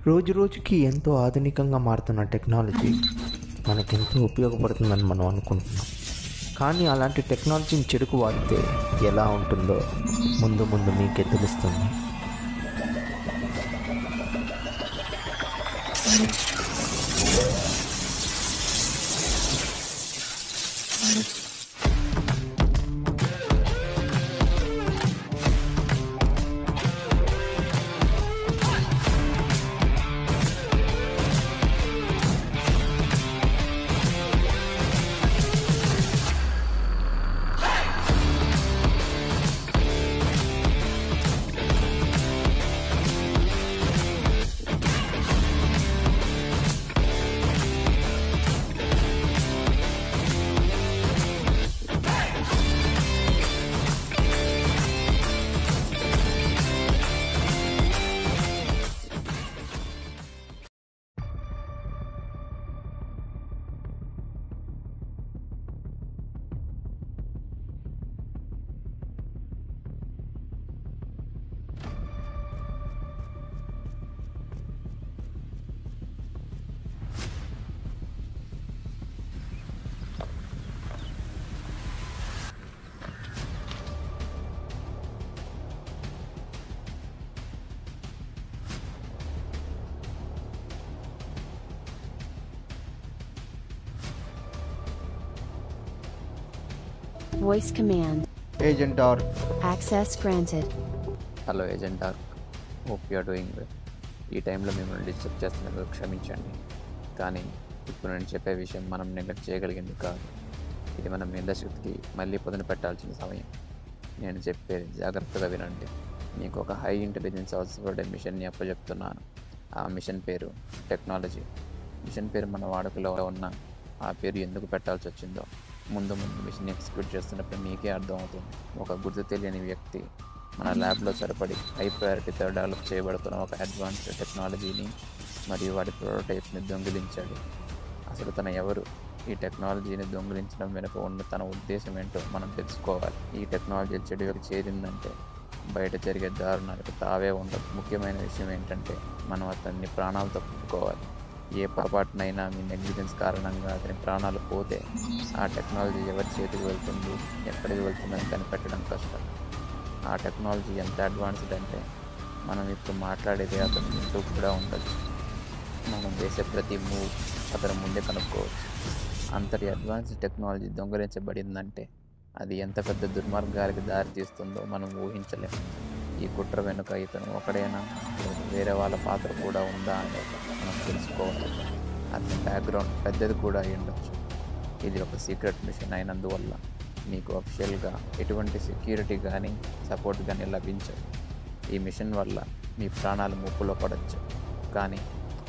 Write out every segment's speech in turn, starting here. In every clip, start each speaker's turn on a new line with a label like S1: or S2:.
S1: రోజు రోజుకి ఎంతో ఆధునికంగా మారుతున్న టెక్నాలజీ మనకెంతో ఉపయోగపడుతుందని మనం అనుకుంటున్నాం కానీ అలాంటి టెక్నాలజీని చెడుకు వాడితే ఎలా ఉంటుందో ముందు ముందు మీకే తెలుస్తుంది
S2: Voice command.
S3: Agent or
S2: Access granted.
S4: Hello agent Dark hope you're doing well ఈ టైంలో మిమ్మల్ని డిస్టర్బ్ చేస్తున్నందుకు క్షమించండి కానీ ఇప్పుడు నేను చెప్పే విషయం మనం నెగ్లెక్ట్ చేయగలిగింది కాదు ఇది మన మేధాశక్తికి మళ్ళీ పొదును పెట్టాల్సిన సమయం నేను చెప్పేది జాగ్రత్తగా వినండి మీకు ఒక హై ఇంటెలిజెన్స్ అవసరపడే మిషన్ని అప్పచెప్తున్నాను ఆ మిషన్ పేరు టెక్నాలజీ మిషన్ పేరు మన వాడుకలో ఉన్న ఆ పేరు ఎందుకు పెట్టాల్సి వచ్చిందో ముందు ముందు మిషన్ ఎగ్జిక్యూట్ చేస్తున్నప్పుడు మీకే అర్థమవుతుంది ఒక గుర్తు తెలియని వ్యక్తి మన ల్యాబ్లో సరిపడి హై ప్రయారిటీతో డెవలప్ చేయబడుతున్న ఒక అడ్వాన్స్డ్ టెక్నాలజీని మరియు వాటి ప్రోటోటైప్ని దొంగిలించాడు అసలు తన ఎవరు ఈ టెక్నాలజీని దొంగిలించడం వెనుక ఉన్న తన ఉద్దేశం ఏంటో మనం తెలుసుకోవాలి ఈ టెక్నాలజీ చెడుకు చేరిందంటే బయట జరిగే దారుణాలకు తావే ఉండదు ముఖ్యమైన విషయం ఏంటంటే మనం అతన్ని ప్రాణాలతో పుట్టుకోవాలి ఏ పొరపాటునైనా మీ నెగ్లిజెన్స్ కారణంగా అతని ప్రాణాలు పోతే ఆ టెక్నాలజీ ఎవరి చేతికి వెళ్తుంది ఎక్కడికి వెళ్తుందని కనిపెట్టడం కష్టం ఆ టెక్నాలజీ ఎంత అడ్వాన్స్డ్ అంటే మనం ఇప్పుడు మాట్లాడేది అతను వింటూ కూడా ఉండదు మనం వేసే ప్రతి మూవ్ అతను ముందే కనుక్కోవచ్చు అంతటి అడ్వాన్స్డ్ టెక్నాలజీ దొంగలించబడిందంటే అది ఎంత పెద్ద దుర్మార్గానికి దారి తీస్తుందో మనం ఊహించలేం ఈ కుట్ర వెనుక ఇతను ఒకడేనా లేదా వేరే వాళ్ళ పాత్ర కూడా ఉందా అనేది మనం తెలుసుకోవాలి అతని బ్యాక్గ్రౌండ్ పెద్దది కూడా అయి ఉండొచ్చు ఇది ఒక సీక్రెట్ మిషన్ అయినందువల్ల మీకు అఫిషియల్గా ఎటువంటి సెక్యూరిటీ కానీ సపోర్ట్ కానీ లభించదు ఈ మిషన్ వల్ల మీ ప్రాణాలు ముప్పులో పడవచ్చు కానీ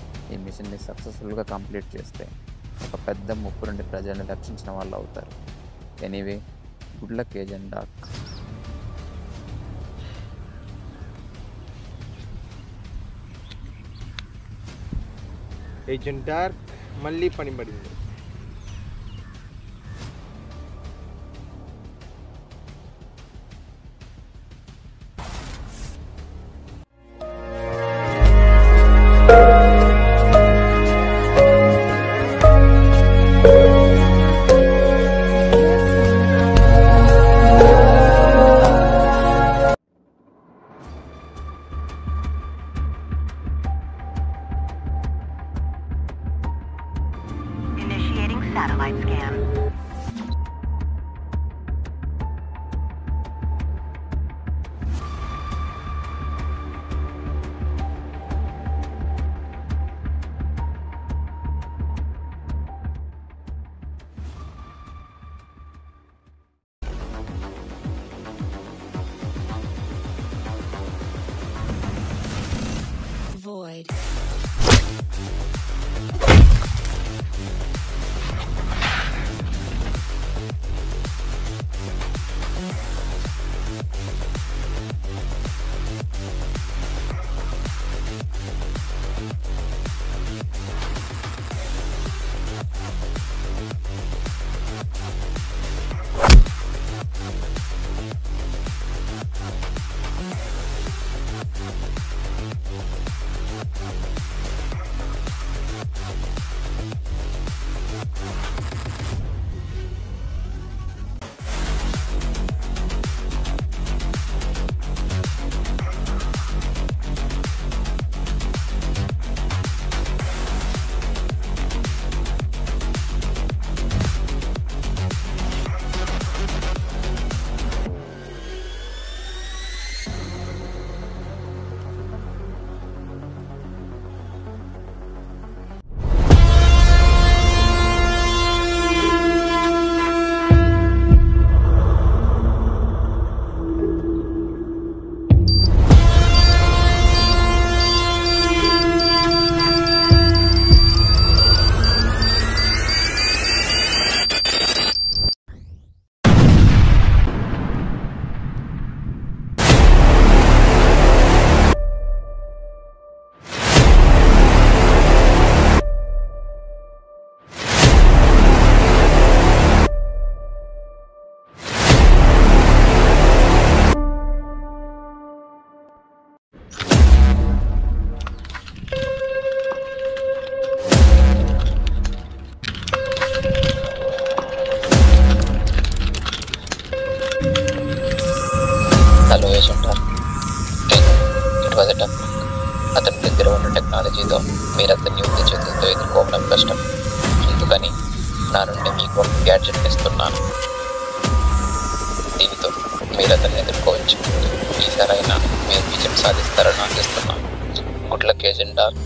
S4: ఈ మిషన్ని సక్సెస్ఫుల్గా కంప్లీట్ చేస్తే ఒక పెద్ద ముప్పు నుండి ప్రజల్ని రక్షించిన వాళ్ళు అవుతారు anyway good luck agent Dark
S3: agent Dark మళ్ళీ పని పడింది
S5: Initiating satellite scan.
S2: Void.
S4: ఒక గ్యాడ్జెట్ ఇస్తున్నాను దీంతో మీరు అతన్ని ఎదుర్కోవచ్చు ఈసారైనా మీరు విజయం సాధిస్తారని ఆశిస్తున్నాను good luck agent Dark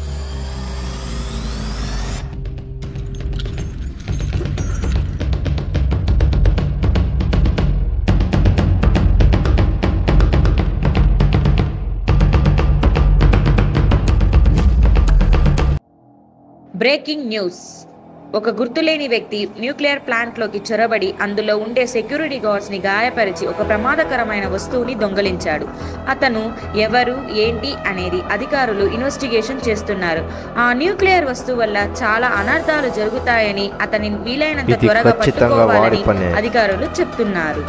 S6: breaking news ఒక గుర్తులేని వ్యక్తి న్యూక్లియర్ ప్లాంట్లోకి చొరబడి అందులో ఉండే సెక్యూరిటీ గార్డ్స్ని గాయపరిచి ఒక ప్రమాదకరమైన వస్తువుని దొంగలించాడు అతను ఎవరు ఏంటి అనేది అధికారులు ఇన్వెస్టిగేషన్ చేస్తున్నారు ఆ న్యూక్లియర్ వస్తువు వల్ల చాలా అనర్థాలు జరుగుతాయని అతని వీలైనంత
S3: ఇది
S6: త్వరగా
S3: ఖచ్చితంగా వాడి
S6: పట్టుకోవాలని
S3: పనే.
S6: అధికారులు చెప్తున్నారు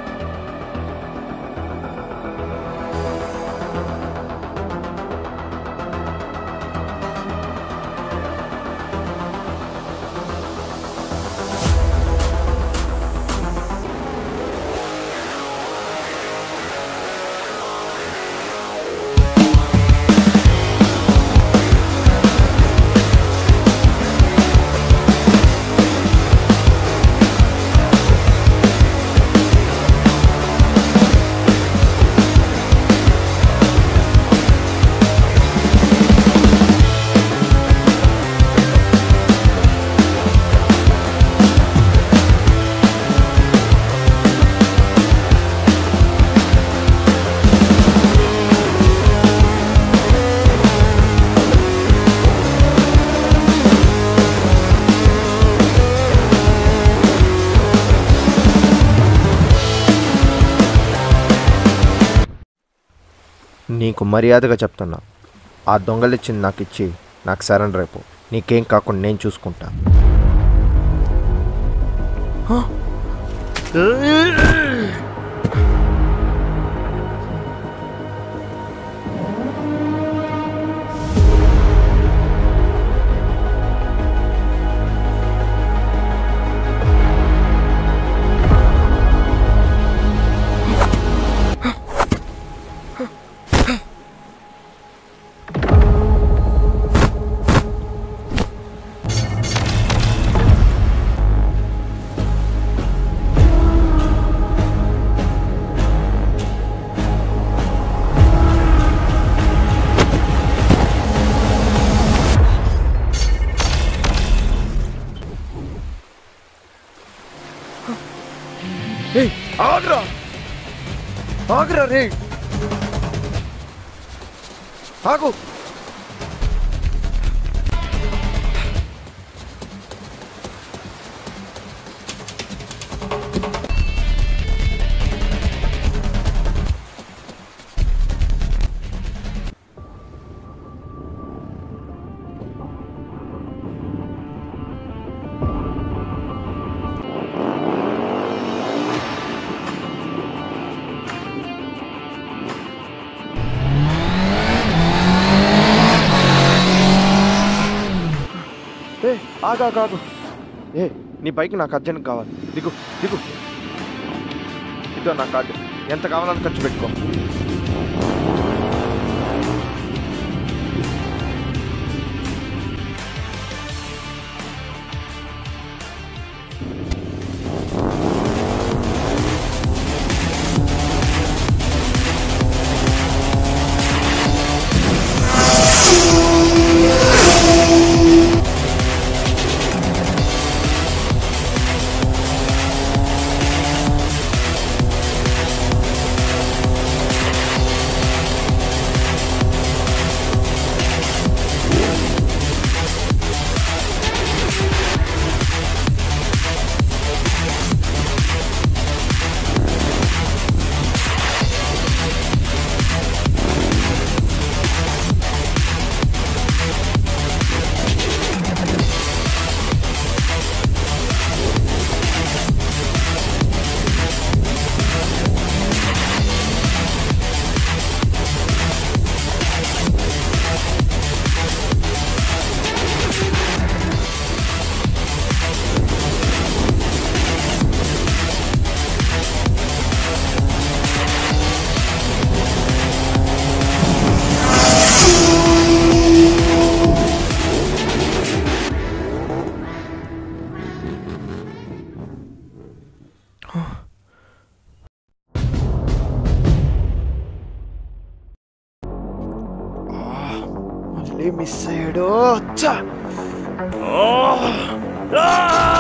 S3: నీకు మర్యాదగా చెప్తున్నా ఆ దొంగలిచ్చింది నాకు ఇచ్చి నాకు సరెండర్ అయిపో నీకేం కాకుండా నేను చూసుకుంటా హ? ఏయ్, ఆగ్రా ఆగ్రా రే ఆగు ఏ ఆగా ఆగు ఏ నీ బైక్ నాకు అర్జెంట్ కావాలి దిగు దిగు ఇదో నా కార్డు ఎంత కావాలని ఖర్చు పెట్టుకో మళ్ళీ మిస్ అయ్యాడు చ్చ! ఆ! ఆ!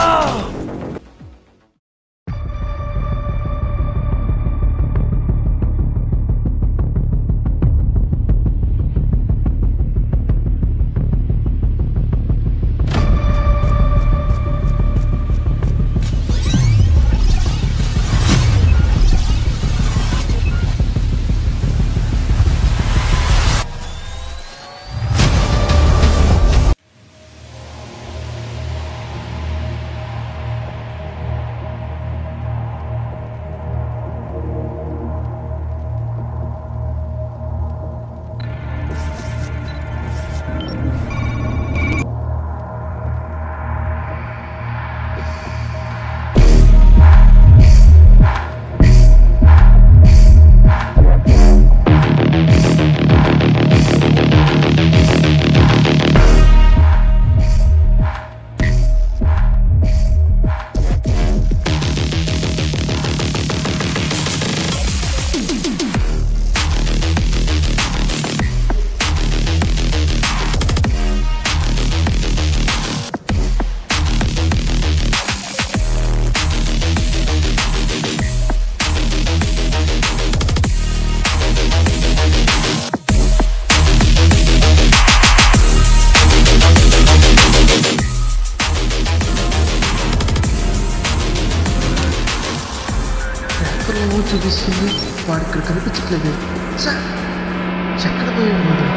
S7: ఎక్కడో చూపిస్తుంది వాడు ఇక్కడ కనిపించట్లేదు ఛ! ఎక్కడ పోయాడు వాడు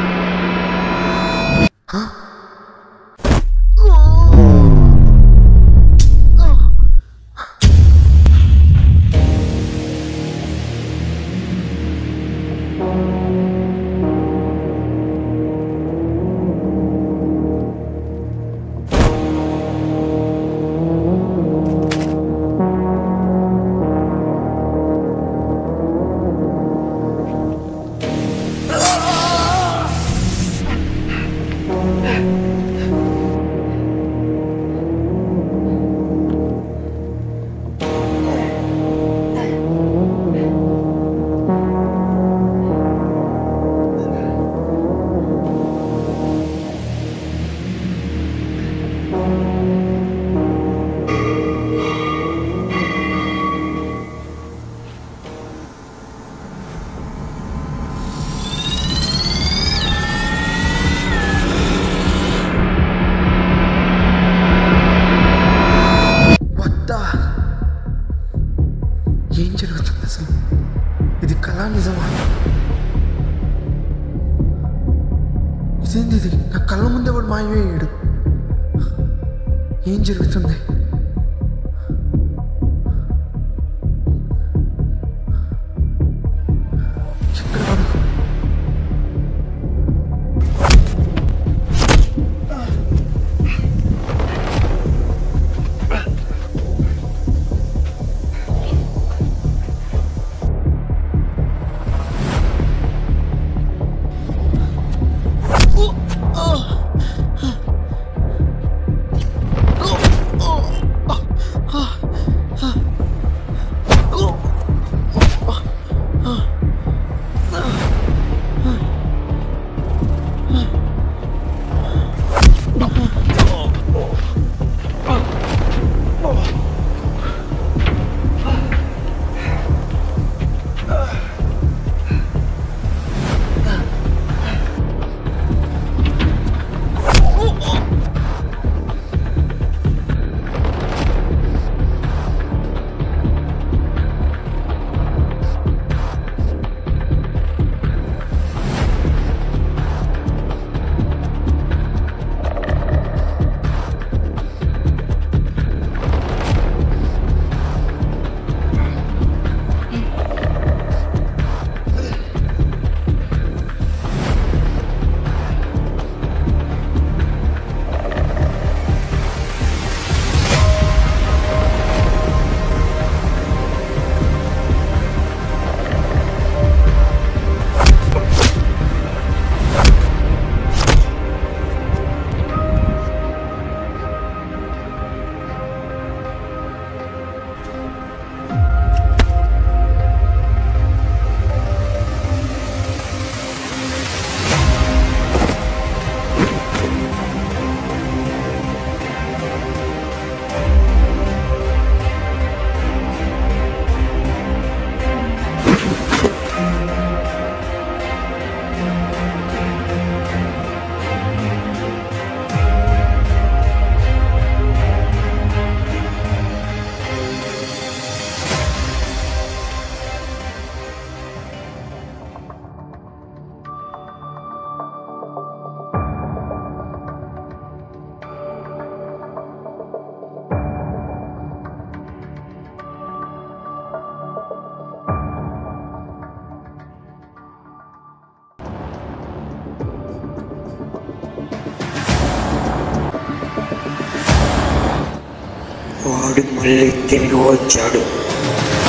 S7: హ? వద్దా ఏం జరుగుతుంది అసలు ఇది కళా నిజమా ఇదేంది ఇది నా కళ్ళ ముందే వాడు మాయమయ్యాడు ఏం జరుగుతుంది ఎక్కడ వాడు Oh!
S8: వాడు మళ్ళీ తిరిగి వచ్చాడు